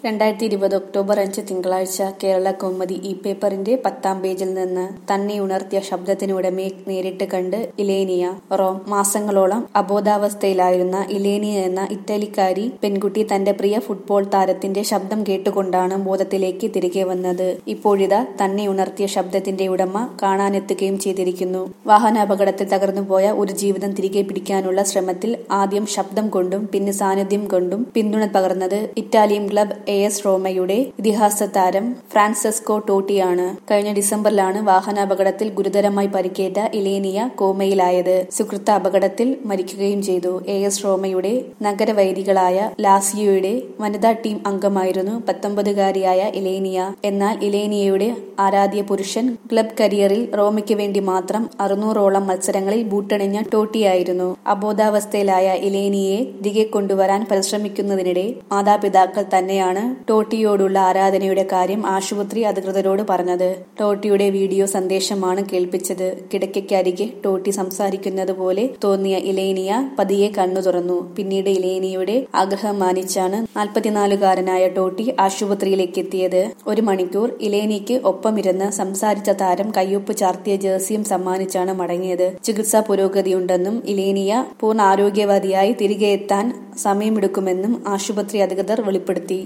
രണ്ടായിരത്തി ഇരുപത് ഒക്ടോബർ അഞ്ച് തിങ്കളാഴ്ച കേരള കൗമുദി ഇ പേപ്പറിന്റെ പത്താം പേജിൽ നിന്ന് തന്നെ ഉണർത്തിയ ശബ്ദത്തിനുടമയെ നേരിട്ട് കണ്ട് ഇലേനിയ റോം മാസങ്ങളോളം അബോധാവസ്ഥയിലായിരുന്ന ഇലേനിയ എന്ന ഇറ്റലിക്കാരി പെൺകുട്ടി തന്റെ പ്രിയ ഫുട്ബോൾ താരത്തിന്റെ ശബ്ദം കേട്ടുകൊണ്ടാണ് ബോധത്തിലേക്ക് തിരികെ വന്നത് ഇപ്പോഴിതാ തന്നെ ഉണർത്തിയ ശബ്ദത്തിന്റെ ഉടമ കാണാനെത്തുകയും ചെയ്തിരിക്കുന്നു വാഹനാപകടത്തിൽ തകർന്നുപോയ ഒരു ജീവിതം തിരികെ പിടിക്കാനുള്ള ശ്രമത്തിൽ ആദ്യം ശബ്ദം കൊണ്ടും പിന്നെ സാന്നിധ്യം കൊണ്ടും പിന്തുണ പകർന്നത് ഇറ്റാലിയൻ ക്ലബ് എ എസ് റോമയുടെ ഇതിഹാസ താരം ഫ്രാൻസെസ്കോ ടോട്ടിയാണ് കഴിഞ്ഞ ഡിസംബറിലാണ് വാഹനാപകടത്തിൽ ഗുരുതരമായി പരിക്കേറ്റ ഇലേനിയ കോമയിലായത് സുഹൃത്ത അപകടത്തിൽ മരിക്കുകയും ചെയ്തു എ എസ് റോമയുടെ നഗരവൈരികളായ ലാസിയോയുടെ വനിതാ ടീം അംഗമായിരുന്നു പത്തൊമ്പതുകാരിയായ ഇലേനിയ എന്നാൽ ഇലേനിയയുടെ ആരാധ്യ പുരുഷൻ ക്ലബ് കരിയറിൽ റോമയ്ക്ക് വേണ്ടി മാത്രം അറുന്നൂറോളം മത്സരങ്ങളിൽ ബൂട്ടണിഞ്ഞ ടോട്ടിയായിരുന്നു അബോധാവസ്ഥയിലായ ഇലേനിയെ തിരികെ കൊണ്ടുവരാൻ പരിശ്രമിക്കുന്നതിനിടെ മാതാപിതാക്കൾ തന്നെയാണ് ടോട്ടിയോടുള്ള ആരാധനയുടെ കാര്യം ആശുപത്രി അധികൃതരോട് പറഞ്ഞത് ടോട്ടിയുടെ വീഡിയോ സന്ദേശമാണ് കേൾപ്പിച്ചത് കിടക്കയ്ക്കരികെ ടോട്ടി സംസാരിക്കുന്നത് പോലെ തോന്നിയ ഇലേനിയ പതിയെ കണ്ണു തുറന്നു പിന്നീട് ഇലേനിയുടെ ആഗ്രഹം മാനിച്ചാണ് നാൽപ്പത്തിനാലുകാരനായ ടോട്ടി ആശുപത്രിയിലേക്ക് എത്തിയത് ഒരു മണിക്കൂർ ഇലേനിക്ക് ഒപ്പമിരുന്ന് സംസാരിച്ച താരം കയ്യൊപ്പ് ചാർത്തിയ ജേഴ്സിയും സമ്മാനിച്ചാണ് മടങ്ങിയത് ചികിത്സാ പുരോഗതിയുണ്ടെന്നും ഇലേനിയ പൂർണ്ണ ആരോഗ്യവതിയായി തിരികെ എത്താൻ സമയമെടുക്കുമെന്നും ആശുപത്രി അധികൃതർ വെളിപ്പെടുത്തി